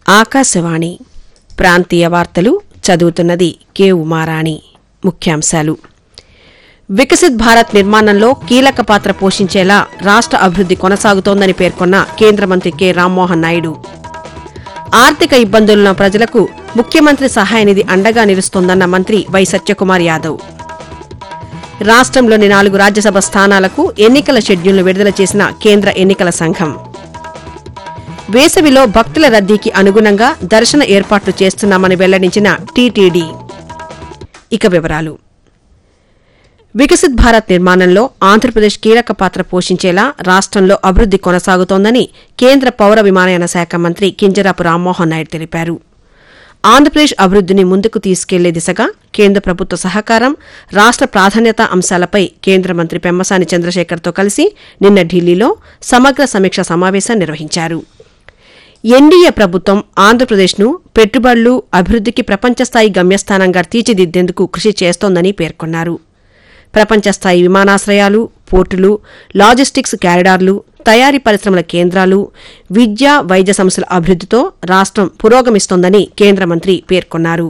ఆకాశవాణి ప్రాంతీయ వార్తలు చదువుతున్నది కె ఉమారాణి ముఖ్యాంశాలు వికసిత్ భారత్ నిర్మాణంలో కీలక పాత్ర పోషించేలా రాష్ట అభివృద్ది కొనసాగుతోందని పేర్కొన్న కేంద్ర మంత్రి కె రామ్మోహన్ నాయుడు ఆర్థిక ఇబ్బందులున్న ప్రజలకు ముఖ్యమంత్రి సహాయ నిధి అండగా నిలుస్తోందన్న మంత్రి వై సత్యకుమార్ యాదవ్ రాష్ట్రంలోని నాలుగు రాజ్యసభ స్థానాలకు ఎన్నికల షెడ్యూల్ను విడుదల చేసిన కేంద్ర ఎన్నికల సంఘం వేసవిలో భక్తుల రద్దీకి అనుగుణంగా దర్శన ఏర్పాట్లు చేస్తున్నామని వెల్లడించిన టీటీడీ ఇక వివరాలు వికసిత్ భారత్ నిర్మాణంలో ఆంధ్రప్రదేశ్ కీలక పాత్ర పోషించేలా రాష్ట్రంలో అభివృద్ది కొనసాగుతోందని కేంద్ర పౌర విమానయాన శాఖ మంత్రి కింజరాపు రామ్మోహన్ నాయుడు తెలిపారు ఆంధ్రప్రదేశ్ అభివృద్దిని ముందుకు తీసుకెళ్లే దిశగా కేంద్ర ప్రభుత్వ సహకారం రాష్ట ప్రాధాన్యత అంశాలపై కేంద్ర మంత్రి పెమ్మసాని చంద్రశేఖర్తో కలిసి నిన్న ఢిల్లీలో సమగ్ర సమీక్ష సమావేశం నిర్వహించారు ఎన్డీఏ ప్రభుత్వం ఆంధ్రప్రదేశ్ను పెట్టుబడులు అభివృద్దికి ప్రపంచస్థాయి గమ్యస్థానంగా తీర్చిదిద్దేందుకు కృషి చేస్తోందని పేర్కొన్నారు ప్రపంచస్థాయి విమానాశ్రయాలు పోర్టులు లాజిస్టిక్స్ క్యారిడార్లు తయారీ పరిశ్రమల కేంద్రాలు విద్య వైద్య సంస్థల అభివృద్దితో రాష్ట్రం పురోగమిస్తోందని కేంద్ర మంత్రి పేర్కొన్నారు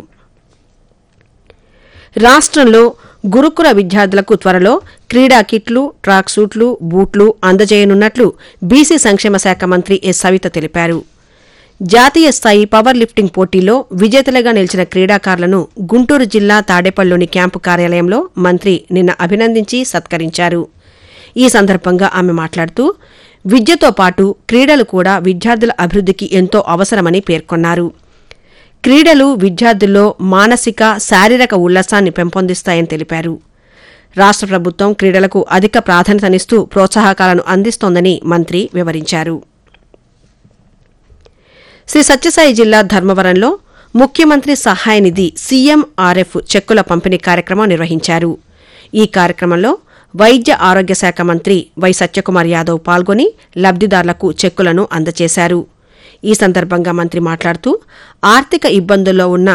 రాష్ట్రంలో గురుకుల విద్యార్థులకు త్వరలో క్రీడా కిట్లు ట్రాక్ సూట్లు బూట్లు అందజేయనున్నట్లు బీసీ సంక్షేమ శాఖ మంత్రి ఎస్ సవిత తెలిపారు జాతీయ స్థాయి పవర్ లిఫ్టింగ్ పోటీలో విజేతలుగా నిలిచిన క్రీడాకారులను గుంటూరు జిల్లా తాడేపల్లిలోని క్యాంపు కార్యాలయంలో మంత్రి నిన్న అభినందించి సత్కరించారు ఈ సందర్భంగా ఆమె మాట్లాడుతూ విద్యతో పాటు క్రీడలు కూడా విద్యార్థుల అభివృద్దికి ఎంతో అవసరమని పేర్కొన్నారు క్రీడలు విద్యార్థుల్లో మానసిక శారీరక ఉల్లాసాన్ని పెంపొందిస్తాయని తెలిపారు రాష్ట్ర ప్రభుత్వం క్రీడలకు అధిక ప్రాధాన్యతనిస్తూ ప్రోత్సాహకాలను అందిస్తోందని మంత్రి వివరించారు శ్రీ సత్యసాయి జిల్లా ధర్మవరంలో ముఖ్యమంత్రి సహాయ నిధి సీఎంఆర్ఎఫ్ చెక్కుల పంపిణీ కార్యక్రమం నిర్వహించారు ఈ కార్యక్రమంలో వైద్య ఆరోగ్య శాఖ మంత్రి వై సత్యకుమార్ యాదవ్ పాల్గొని లబ్దిదారులకు చెక్కులను అందజేశారు ఈ సందర్భంగా మంత్రి మాట్లాడుతూ ఆర్థిక ఇబ్బందుల్లో ఉన్న